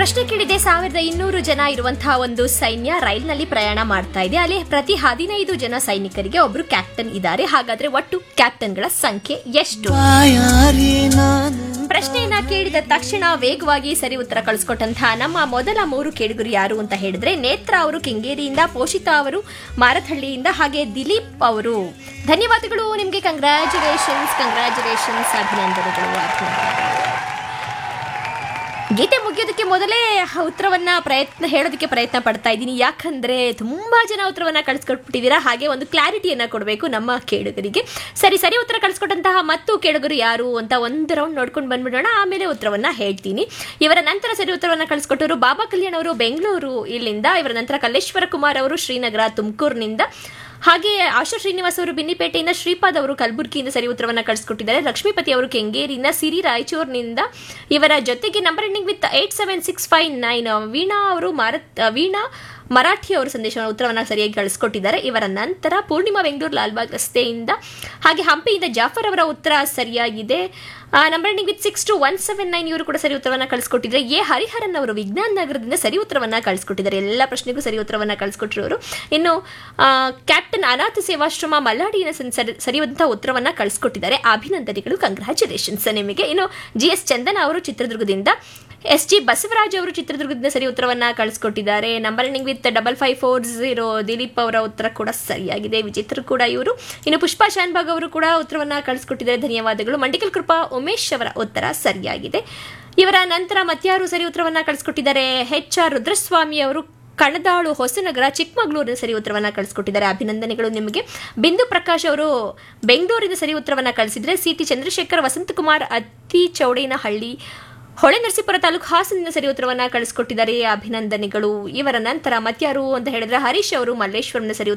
ಪ್ರಶ್ನೆ ಕೇಳಿದೆ ಸಾವಿರದ ಇನ್ನೂರು ಜನ ಇರುವಂತಹ ಒಂದು ಸೈನ್ಯ ರೈಲ್ನಲ್ಲಿ ಪ್ರಯಾಣ ಮಾಡ್ತಾ ಇದೆ ಅಲ್ಲಿ ಪ್ರತಿ ಹದಿನೈದು ಜನ ಸೈನಿಕರಿಗೆ ಒಬ್ರು ಕ್ಯಾಪ್ಟನ್ ಇದ್ದಾರೆ ಹಾಗಾದ್ರೆ ಒಟ್ಟು ಕ್ಯಾಪ್ಟನ್ಗಳ ಸಂಖ್ಯೆ ಎಷ್ಟು ಬಾಯಾರಿ ನಾನು ಪ್ರಶ್ನೆಯನ್ನ ಕೇಳಿದ ತಕ್ಷಣ ವೇಗವಾಗಿ ಸರಿ ಉತ್ತರ ಕಳಿಸ್ಕೊಟ್ಟಂತಹ ನಮ್ಮ ಮೊದಲ ಮೂರು ಕೇಳುಗರು ಯಾರು ಅಂತ ಹೇಳಿದ್ರೆ ನೇತ್ರ ಅವರು ಕೆಂಗೇರಿಯಿಂದ ಪೋಷಿತಾ ಅವರು ಮಾರಥಹಳ್ಳಿಯಿಂದ ಹಾಗೆ ದಿಲೀಪ್ ಅವರು ಧನ್ಯವಾದಗಳು ನಿಮ್ಗೆ ಕಂಗ್ರ್ಯಾಚುಲೇಷನ್ಸ್ ಕಂಗ್ರ್ಯಾಚುಲೇಷನ್ಸ್ ಅಭಿನಂದನೆಗಳು ಅಭಿನಂದನೆಗಳು ಗೀತೆ ಮುಗಿಯೋದಕ್ಕೆ ಮೊದಲೇ ಉತ್ತರವನ್ನ ಪ್ರಯತ್ನ ಹೇಳೋದಕ್ಕೆ ಪ್ರಯತ್ನ ಪಡ್ತಾ ಇದ್ದೀನಿ ಯಾಕಂದ್ರೆ ತುಂಬಾ ಜನ ಉತ್ತರವನ್ನ ಕಳಿಸ್ಕೊಟ್ಬಿಟ್ಟಿದ್ದೀರಾ ಹಾಗೆ ಒಂದು ಕ್ಲಾರಿಟಿಯನ್ನ ಕೊಡಬೇಕು ನಮ್ಮ ಕೇಳುಗರಿಗೆ ಸರಿ ಸರಿ ಉತ್ತರ ಕಳಿಸ್ಕೊಟ್ಟಂತಹ ಮತ್ತು ಕೇಳುಗರು ಯಾರು ಅಂತ ಒಂದು ರೌಂಡ್ ನೋಡ್ಕೊಂಡು ಬಂದ್ಬಿಡೋಣ ಆಮೇಲೆ ಉತ್ತರವನ್ನ ಹೇಳ್ತೀನಿ ಇವರ ನಂತರ ಸರಿ ಉತ್ತರವನ್ನ ಕಳಿಸ್ಕೊಟ್ಟವರು ಬಾಬಾ ಕಲ್ಯಾಣ್ ಅವರು ಬೆಂಗಳೂರು ಇಲ್ಲಿಂದ ಇವರ ನಂತರ ಕಲ್ಲೇಶ್ವರ ಕುಮಾರ್ ಅವರು ಶ್ರೀನಗರ ತುಮಕೂರಿನಿಂದ ಹಾಗೆ ಆಶಾ ಶ್ರೀನಿವಾಸ್ ಅವರು ಬಿನ್ನಿಪೇಟೆಯಿಂದ ಶ್ರೀಪಾದ್ ಅವರು ಕಲಬುರಗಿಯಿಂದ ಸರಿ ಉತ್ತರವನ್ನ ಕಳಿಸ್ಕೊಟ್ಟಿದ್ದಾರೆ ಲಕ್ಷ್ಮೀಪತಿ ಅವರು ಕೆಂಗೇರಿಯಿಂದ ಸಿರಿ ರಾಯಚೂರಿನಿಂದ ಇವರ ಜೊತೆಗೆ number ending with eight seven six five nine Veena ಅವರು ಮಾರತ್ ವೀಣಾ ಮರಾಠಿ ಅವರು ಸಂದೇಶವನ್ನು ಉತ್ತರವನ್ನು ಸರಿಯಾಗಿ ಕಳಿಸ್ಕೊಟ್ಟಿದ್ದಾರೆ ಇವರ ನಂತರ ಪೂರ್ಣಿಮಾ ಬೆಂಗಳೂರು ಲಾಲ್ಬಾಗ್ ರಸ್ತೆಯಿಂದ ಹಾಗೆ ಹಂಪಿಯಿಂದ ಜಾಫರ್ ಅವರ ಉತ್ತರ ಸರಿಯಾಗಿದೆ number ending with six two one seven nine ಇವರು ಕೂಡ ಸರಿ ಉತ್ತರವನ್ನು ಕಳಿಸ್ಕೊಟ್ಟಿದ್ದಾರೆ ಎ ಹರಿಹರನ್ ಅವರು ವಿಜ್ಞಾನ ನಗರದಿಂದ ಸರಿ ಉತ್ತರವನ್ನು ಕಳಿಸ್ಕೊಟ್ಟಿದ್ದಾರೆ ಎಲ್ಲ ಪ್ರಶ್ನೆಗೂ ಸರಿ ಉತ್ತರವನ್ನು ಕಳಿಸ್ಕೊಟ್ಟಿರೋರು ಇನ್ನು ಆ, ಕ್ಯಾಪ್ಟನ್ ಅನಾಥ ಸೇವಾಶ್ರಮ ಮಲ್ಲಾಡಿನ ಸನ್- ಸರಿ- ಸರಿಯಾದಂತಹ ಉತ್ತರವನ್ನು ಕಳಿಸ್ಕೊಟ್ಟಿದ್ದಾರೆ ಅಭಿನಂದನೆಗಳು ಕಂಗ್ರ್ಯಾಚುಲೇಷನ್ಸ್ ನಿಮಗೆ ಇನ್ನು ಜಿ ಎಸ್ ಚಂದನ ಅವರು ಚಿತ್ರದುರ್ಗದಿಂದ ಎಸ್ ಜಿ ಬಸವರಾಜ್ ಅವರು ಚಿತ್ರದುರ್ಗದಿಂದ ಸರಿ ಉತ್ತರವನ್ನ ಕಳಿಸ್ಕೊಟ್ಟಿದ್ದಾರೆ number ending with double five four zero Dilip ಅವರ ಉತ್ತರ ಕೂಡ ಸರಿಯಾಗಿದೆ ವಿಚಿತ್ರ ಕೂಡ ಇವರು ಇನ್ನು ಪುಷ್ಪಾ ಶಾನ್ಭಾಗ್ ಅವರು ಕೂಡ ಉತ್ತರವನ್ನ ಕಳಿಸ್ಕೊಟ್ಟಿದ್ದಾರೆ ಧನ್ಯವಾದಗಳು ಮಂಡಿಕಲ್ ಕೃಪಾ ಉಮೇಶ್ ಅವರ ಉತ್ತರ ಸರಿಯಾಗಿದೆ ಇವರ ನಂತರ ಮತ್ಯಾರು ಸರಿ ಉತ್ತರವನ್ನ ಕಳಿಸ್ಕೊಟ್ಟಿದ್ದಾರೆ ಎಚ್ ಆರ್ ರುದ್ರಸ್ವಾಮಿ ಅವರು ಕಣದಾಳು ಹೊಸನಗರ ಚಿಕ್ಕಮಗಳೂರಿನ ಸರಿ ಉತ್ತರವನ್ನ ಕಳಿಸ್ಕೊಟ್ಟಿದ್ದಾರೆ ಅಭಿನಂದನೆಗಳು ನಿಮಗೆ ಬಿಂದು ಪ್ರಕಾಶ್ ಅವರು ಬೆಂಗಳೂರಿನ ಸರಿ ಉತ್ತರವನ್ನ ಕಳಿಸಿದ್ರೆ ಸಿ ಟಿ ಚಂದ್ರಶೇಖರ್ ವಸಂತಕುಮಾರ್ ಅತ್ತಿ ಚೌಡೇನಹಳ್ಳಿ ಹೊಳೆ ನರಸೀಪುರ ತಾಲೂಕು ಹಾಸನಿಂದ ಸರಿ ಉತ್ತರವನ್ನ ಕಳಿಸ್ಕೊಟ್ಟಿದ್ದಾರೆ ಅಭಿನಂದನೆಗಳು ಇವರ ನಂತರ ಮತ್ಯಾರು ಅಂತ ಹೇಳಿದ್ರೆ ಹರೀಶ್ ಅವರು ಮಲ್ಲೇಶ್ವರಂನ ಸರಿ